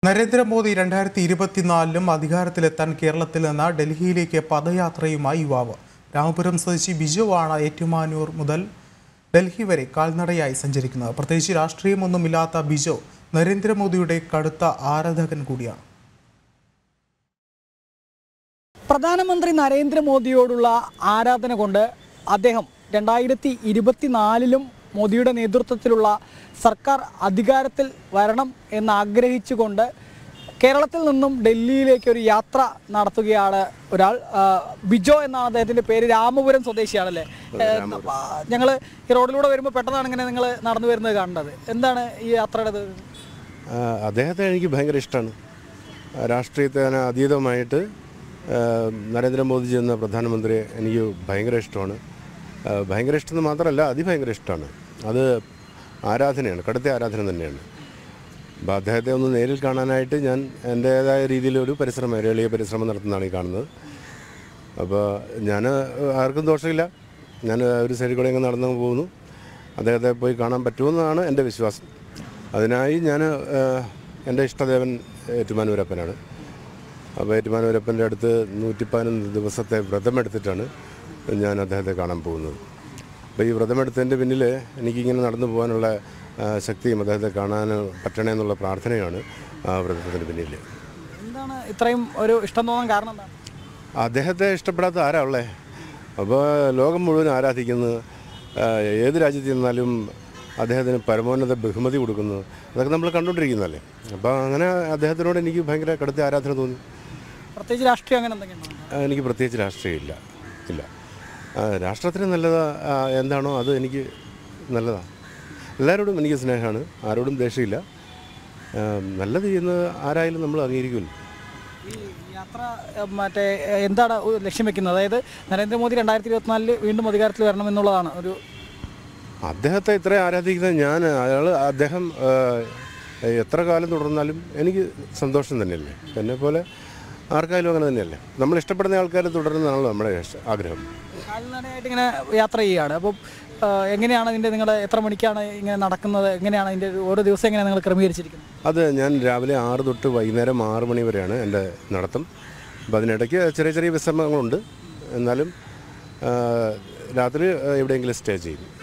നരേന്ദ്രമോദി രണ്ടായിരത്തി ഇരുപത്തിനാലിലും അധികാരത്തിലെത്താൻ കേരളത്തിൽ നിന്ന് ഡൽഹിയിലേക്ക് പദയാത്രയുമായി യുവാവ് രാമപുരം സ്വദേശി ബിജുവാണ് ഏറ്റുമാനൂർ മുതൽ ഡൽഹി വരെ കാൽനടയായി സഞ്ചരിക്കുന്നത് പ്രത്യേകിച്ച് രാഷ്ട്രീയമൊന്നുമില്ലാത്ത ബിജു നരേന്ദ്രമോദിയുടെ കടുത്ത ആരാധകൻ കൂടിയാണ് പ്രധാനമന്ത്രി നരേന്ദ്രമോദിയോടുള്ള ആരാധന കൊണ്ട് അദ്ദേഹം രണ്ടായിരത്തി ഇരുപത്തിനാലിലും മോദിയുടെ നേതൃത്വത്തിലുള്ള സർക്കാർ അധികാരത്തിൽ വരണം എന്ന് ആഗ്രഹിച്ചുകൊണ്ട് കേരളത്തിൽ നിന്നും ഡൽഹിയിലേക്ക് ഒരു യാത്ര നടത്തുകയാണ് ഒരാൾ ആ, ബിജോ എന്നാണ് അദ്ദേഹത്തിൻ്റെ പേര് രാമപുരം സ്വദേശിയാണല്ലേ ഞങ്ങൾ ഈ റോഡിലൂടെ വരുമ്പോൾ പെട്ടെന്നാണ് ഇങ്ങനെ നിങ്ങൾ നടന്നു വരുന്നത് കാണുന്നത് എന്താണ് ഈ യാത്രയുടെ ഇത്? ആ, അദ്ദേഹത്തെ എനിക്ക് ഭയങ്കര ഇഷ്ടമാണ് രാഷ്ട്രീയത്തിന് അതീതമായിട്ട് ആ, നരേന്ദ്രമോദിജി എന്ന പ്രധാനമന്ത്രി എനിക്ക് ഭയങ്കര ഇഷ്ടമാണ് ആ, ഭയങ്കര ഇഷ്ടമെന്ന് മാത്രമല്ല അതിഭയങ്കര ഇഷ്ടമാണ് അത് ആരാധനയാണ് കടുത്ത ആരാധന തന്നെയാണ് അപ്പോൾ അദ്ദേഹത്തെ ഒന്ന് നേരിൽ കാണാനായിട്ട് ഞാൻ എൻ്റേതായ രീതിയിലൊരു പരിശ്രമം ഒരു എളിയ പരിശ്രമം നടത്തുന്നതാണ് ഈ കാണുന്നത് അപ്പോൾ ഞാൻ ആർക്കും ദോഷമില്ല ഞാൻ ഒരു സൈഡിൽ കൂടെ അങ്ങ് നടന്നു പോകുന്നു അദ്ദേഹത്തെ പോയി കാണാൻ പറ്റുമെന്നാണ് എൻ്റെ വിശ്വാസം അതിനായി ഞാൻ എൻ്റെ ഇഷ്ടദേവൻ ഏറ്റുമാനൂരപ്പനാണ് അപ്പോൾ ഏറ്റുമാനൂരപ്പൻ്റെ അടുത്ത് നൂറ്റി പതിനൊന്ന് ദിവസത്തെ വ്രതമെടുത്തിട്ടാണ് ഞാൻ അദ്ദേഹത്തെ കാണാൻ പോകുന്നത് അപ്പോൾ ഈ വ്രതമെടുത്തതിൻ്റെ പിന്നിൽ എനിക്കിങ്ങനെ നടന്നു പോകാനുള്ള ആ, ശക്തിയും അദ്ദേഹത്തെ കാണാൻ പറ്റണേ എന്നുള്ള പ്രാർത്ഥനയാണ് ആ വ്രതത്തിന് പിന്നിൽ എന്താണ് ഇത്രയും ഒരു ഇഷ്ടം തോന്നാൻ കാരണം എന്താണ് അദ്ദേഹത്തെ ഇഷ്ടപ്പെടാത്ത ആരാ ഉള്ളേ അപ്പോൾ ലോകം മുഴുവൻ ആരാധിക്കുന്നു ആ, ഏത് രാജ്യത്ത് ചെന്നാലും അദ്ദേഹത്തിന് പരമോന്നത ബഹുമതി കൊടുക്കുന്നു അതൊക്കെ നമ്മൾ കണ്ടുകൊണ്ടിരിക്കുന്നതല്ലേ അപ്പോൾ അങ്ങനെ അദ്ദേഹത്തിനോട് എനിക്ക് ഭയങ്കര കടുത്ത ആരാധന തോന്നി പ്രത്യേകിച്ച് രാഷ്ട്രീയം അങ്ങനെ എന്തെങ്കിലും ഉണ്ടോ? ആ, എനിക്ക് പ്രത്യേകിച്ച് രാഷ്ട്രീയമില്ല ഇല്ല ആ, രാഷ്ട്രത്തിന് നല്ലതാ ആ, എന്താണോ അത് എനിക്ക് നല്ലതാണ് എല്ലാവരോടും എനിക്ക് സ്നേഹമാണ് ആരോടും ദേഷ്യമില്ല ആ, നല്ലത് ചെയ്യുന്ന ആരായാലും നമ്മൾ അംഗീകരിക്കുമല്ലോ ഈ യാത്ര ഏഹ്, മറ്റേ ഏഹ്, എന്താണ് ഉ- ലക്ഷ്യം വെക്കുന്നത് അതായത് നരേന്ദ്രമോദി രണ്ടായിരത്തി ഇരുപത്തിനാലില് വീണ്ടും അധികാരത്തിൽ വരണം എന്നുള്ളതാണ് ഒരു അദ്ദേഹത്തെ ഇത്ര ആരാധിക്കുന്നത് ഞാൻ അയാൾ അദ്ദേഹം ആ, എത്ര കാലം തുടർന്നാലും എനിക്ക് സന്തോഷം തന്നെയല്ലേ എന്നെ പോലെ ആർക്കായാലും അങ്ങനെ തന്നെയല്ലേ നമ്മൾ ഇഷ്ടപ്പെടുന്ന ആൾക്കാർ തുടരുന്നതാണല്ലോ നമ്മുടെ ഇഷ്ട- ആഗ്രഹം കാൽനടയായിട്ട് ഇങ്ങനെ യാത്ര ചെയ്യുകയാണ് അപ്പം ഏഹ്, എങ്ങനെയാണ് ഇതിൻ്റെ നിങ്ങൾ എത്ര മണിക്കാണ് ഇങ്ങനെ നടക്കുന്നത് എങ്ങനെയാണ് അതിൻ്റെ ഒരു- ഓരോ ദിവസം എങ്ങനെയാണ് നിങ്ങൾ ക്രമീകരിച്ചിരിക്കുന്നത് അത് ഞാൻ രാവിലെ ആറ് തൊട്ട് വൈകുന്നേരം ആറ് മണി വരെയാണ് എൻ്റെ നടത്തം അപ്പോൾ അതിനിടയ്ക്ക് ചെറിയ ചെറിയ വിശ്രമങ്ങളുണ്ട് എന്നാലും ആ, രാത്രി എവിടെയെങ്കിലും സ്റ്റേ ചെയ്യും